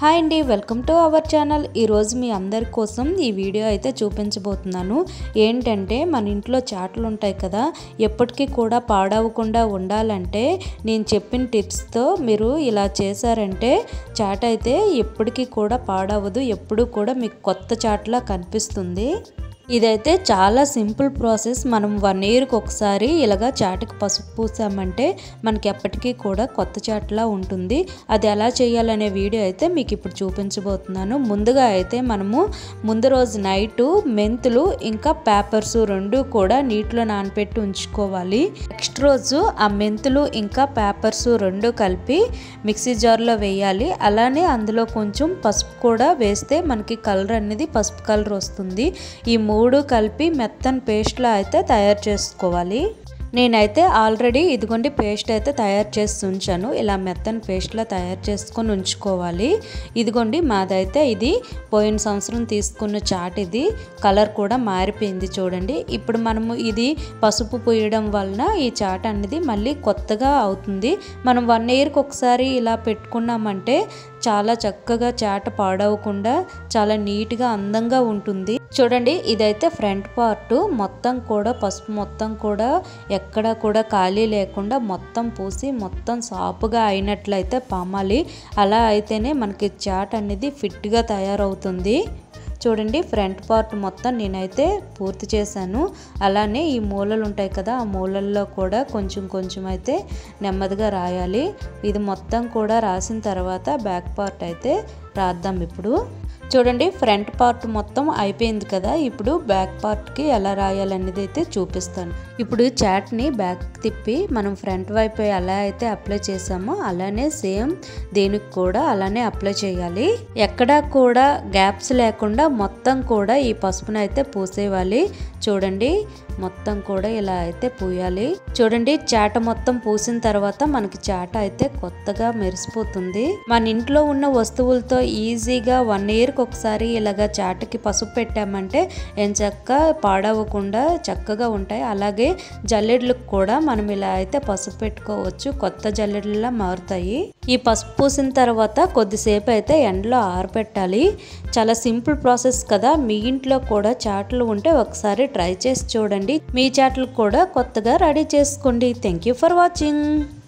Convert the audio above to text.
hi అండి welcome to our channel ఈరోజు మీ అందరి కోసం ఈ వీడియో అయితే చూపించబోతున్నాను ఏంటంటే మన ఇంట్లో చాట్లు ఉంటాయి కదా ఎప్పటికీ కూడా పాడవకుండా ఉండాలంటే నేను చెప్పిన టిప్స్తో మీరు ఇలా చేశారంటే చాట్ అయితే ఎప్పటికీ కూడా పాడవదు ఎప్పుడు కూడా మీకు కొత్త చాట్లా కనిపిస్తుంది ఇదైతే చాలా సింపుల్ ప్రాసెస్ మనం వన్ ఇయర్కి ఒకసారి ఇలాగా చాటుకి పసుపు పూసామంటే మనకి ఎప్పటికీ కూడా కొత్త చాటులా ఉంటుంది అది ఎలా చేయాలనే వీడియో అయితే మీకు ఇప్పుడు చూపించబోతున్నాను ముందుగా అయితే మనము ముందు రోజు నైటు మెంతులు ఇంకా పేపర్స్ రెండు కూడా నీటిలో నానపెట్టి ఉంచుకోవాలి నెక్స్ట్ రోజు ఆ మెంతులు ఇంకా పేపర్స్ రెండు కలిపి మిక్సీ జార్లో వేయాలి అలానే అందులో కొంచెం పసుపు కూడా వేస్తే మనకి కలర్ అనేది పసుపు కలర్ వస్తుంది ఈ మూడు కలిపి మెత్తని పేస్ట్లా అయితే తయారు చేసుకోవాలి నేనైతే ఆల్రెడీ ఇదిగోండి పేస్ట్ అయితే తయారు చేసి ఉంచాను ఇలా మెత్తని పేస్ట్లా తయారు చేసుకొని ఉంచుకోవాలి ఇదిగోండి మాదైతే ఇది పోయిన సంవత్సరం తీసుకున్న చాట్ ఇది కలర్ కూడా మారిపోయింది చూడండి ఇప్పుడు మనము ఇది పసుపు పోయడం వలన ఈ చాట్ అనేది మళ్ళీ కొత్తగా అవుతుంది మనం వన్ ఇయర్కి ఒకసారి ఇలా పెట్టుకున్నామంటే చాలా చక్కగా చాట పాడవకుండా చాలా నీట్గా అందంగా ఉంటుంది చూడండి ఇదైతే ఫ్రంట్ పార్ట్ మొత్తం కూడా పసుపు మొత్తం కూడా ఎక్కడ కూడా ఖాళీ లేకుండా మొత్తం పూసి మొత్తం సాపుగా అయినట్లయితే పామాలి అలా అయితేనే మనకి చాట్ అనేది ఫిట్గా తయారవుతుంది చూడండి ఫ్రంట్ పార్ట్ మొత్తం నేనైతే పూర్తి చేశాను అలానే ఈ మూలలు ఉంటాయి కదా ఆ మూలల్లో కూడా కొంచెం కొంచెం అయితే నెమ్మదిగా రాయాలి ఇది మొత్తం కూడా రాసిన తర్వాత బ్యాక్ పార్ట్ అయితే రాద్దాం ఇప్పుడు చూడండి ఫ్రంట్ పార్ట్ మొత్తం అయిపోయింది కదా ఇప్పుడు బ్యాక్ పార్ట్కి ఎలా రాయాలనేది అయితే చూపిస్తాను ఇప్పుడు చాట్ని బ్యాక్ తిప్పి మనం ఫ్రంట్ వైపు ఎలా అయితే అప్లై చేసామో అలానే సేమ్ దీనికి కూడా అలానే అప్లై చేయాలి ఎక్కడా కూడా గ్యాప్స్ లేకుండా మొత్తం కూడా ఈ పసుపును అయితే పూసేవాలి చూడండి మొత్తం కూడా ఇలా అయితే పూయాలి చూడండి చాట మొత్తం పూసిన తర్వాత మనకి చాట అయితే కొత్తగా మెరిసిపోతుంది మన ఇంట్లో ఉన్న వస్తువులతో ఈజీగా వన్ ఇయర్కి ఒకసారి ఇలాగ చాటకి పసుపు పెట్టామంటే ఎంచక్క పాడవకుండా చక్కగా ఉంటాయి అలాగే జల్లెడ్లకు కూడా మనం ఇలా అయితే పసుపు పెట్టుకోవచ్చు కొత్త జల్లెడ్లా మారుతాయి ఈ పసుపు పూసిన తర్వాత కొద్దిసేపు అయితే ఎండలో ఆరబెట్టాలి చాలా సింపుల్ ప్రాసెస్ కదా మీ ఇంట్లో కూడా చాట్లు ఉంటే ఒకసారి ట్రై చేసి చూడండి మీ చాట్లు కూడా కొత్తగా రెడీ చేసుకోండి థ్యాంక్ యూ ఫర్ వాచింగ్